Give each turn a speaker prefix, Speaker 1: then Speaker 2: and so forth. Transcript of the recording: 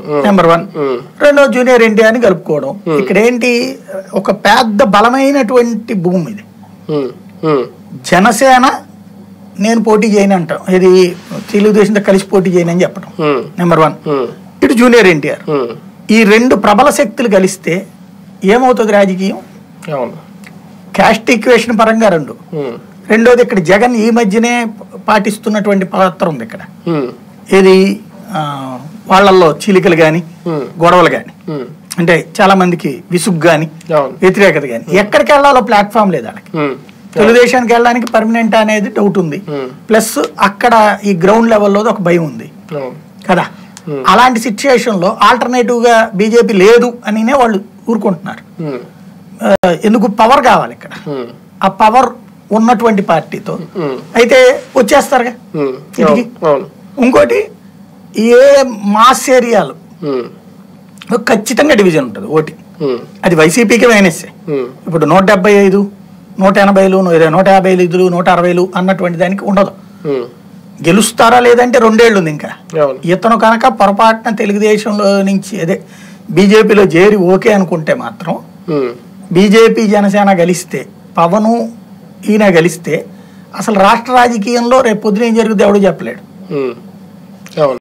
Speaker 1: Number one
Speaker 2: ఉమ్,
Speaker 1: రెండో junior ఎన్టీఆర్ని కలుపుకోవడం ఇక్కడ ఏంటి ఒక పెద్ద బలమైనటువంటి భూమి ఇది
Speaker 2: ఉమ్, ఉమ్,
Speaker 1: జనసేన నేను పోటీ చేయను అంటాం ఇది తెలుగుదేశంతో కలిసి పోటీ చేయను అని చెప్పడం
Speaker 2: ఉమ్,
Speaker 1: నెంబర్ వన్
Speaker 2: ఉమ్,
Speaker 1: ఇటు జూనియర్ ఎన్టీఆర్
Speaker 2: ఉమ్.
Speaker 1: ఈ రెండు ప్రబల శక్తులు కలిస్తే ఏమవుతుంది రాజకీయం
Speaker 2: అవును
Speaker 1: క్యాస్ట్ ఈక్వేషన్ పరంగా రెండు
Speaker 2: ఉమ్,
Speaker 1: రెండోది ఇక్కడ జగన్ ఈ మధ్యనే పాటిస్తున్నటువంటి పాత్ర ఉంది ఇక్కడ
Speaker 2: ఉమ్,
Speaker 1: ఇది ఆ, వాళ్ళల్లో చీలికలు కానీ
Speaker 2: ఉమ్,
Speaker 1: గొడవలు కానీ
Speaker 2: ఉమ్.
Speaker 1: అంటే చాలా మందికి విసుగు కానీ
Speaker 2: అవును
Speaker 1: వ్యతిరేకత కానీ ఎక్కడికి వెళ్ళాలో ప్లాట్ఫామ్ లేదు వాళ్ళకి
Speaker 2: ఉమ్,
Speaker 1: తెలుగుదేశానికి వెళ్ళడానికి పర్మనెంట్ అనేది డౌట్ ఉంది
Speaker 2: ఉమ్,
Speaker 1: ప్లస్ అక్కడ ఈ గ్రౌండ్ లెవెల్లో ఒక భయం ఉంది
Speaker 2: అవును
Speaker 1: కదా
Speaker 2: Hmm.
Speaker 1: అలాంటి సిచ్యుయేషన్ లో ఆల్టర్నేటివ్ గా బీజేపీ లేదు అనినే వాళ్ళు ఊరుకుంటున్నారు
Speaker 2: ఉమ్,
Speaker 1: ఆ, ఎందుకు పవర్ కావాలి ఇక్కడ
Speaker 2: ఉమ్,
Speaker 1: ఆ పవర్ ఉన్నటువంటి పార్టీతో
Speaker 2: ఉమ్,
Speaker 1: అయితే వచ్చేస్తారుగా
Speaker 2: ఉమ్.
Speaker 1: ఇంటికి.
Speaker 2: అవును అవును
Speaker 1: ఇంకోటి ఏ మాస్ ఏరియాలు
Speaker 2: ఉమ్,
Speaker 1: ఖచ్చితంగా డివిజన్ ఉంటుంది ఓటింగ్
Speaker 2: ఉమ్,
Speaker 1: అది వైసీపీకి మైనస్సే
Speaker 2: ఉమ్,
Speaker 1: ఇప్పుడు నూట డెబ్బై ఐదు నూట ఎనభైలు నూట యాభై ఐదులు నూట అరవైలు అన్నటువంటి దానికి ఉండదు
Speaker 2: ఉమ్.
Speaker 1: గెలుస్తారా లేదంటే రెండేళ్ళు ఉంది ఇంకా
Speaker 2: అవును
Speaker 1: ఇతను కనుక పొరపాటున తెలుగుదేశంలో నుంచి అదే బీజేపీలో చేరి ఓకే అనుకుంటే మాత్రం
Speaker 2: ఉమ్,
Speaker 1: బీజేపీ జనసేన గెలిస్తే పవను ఈయన గెలిస్తే అసలు రాష్ట్ర రాజకీయంలో రేపు పొద్దున ఏం జరుగుతుంది ఎవడు చెప్పలేడు
Speaker 2: ఉమ్. అవును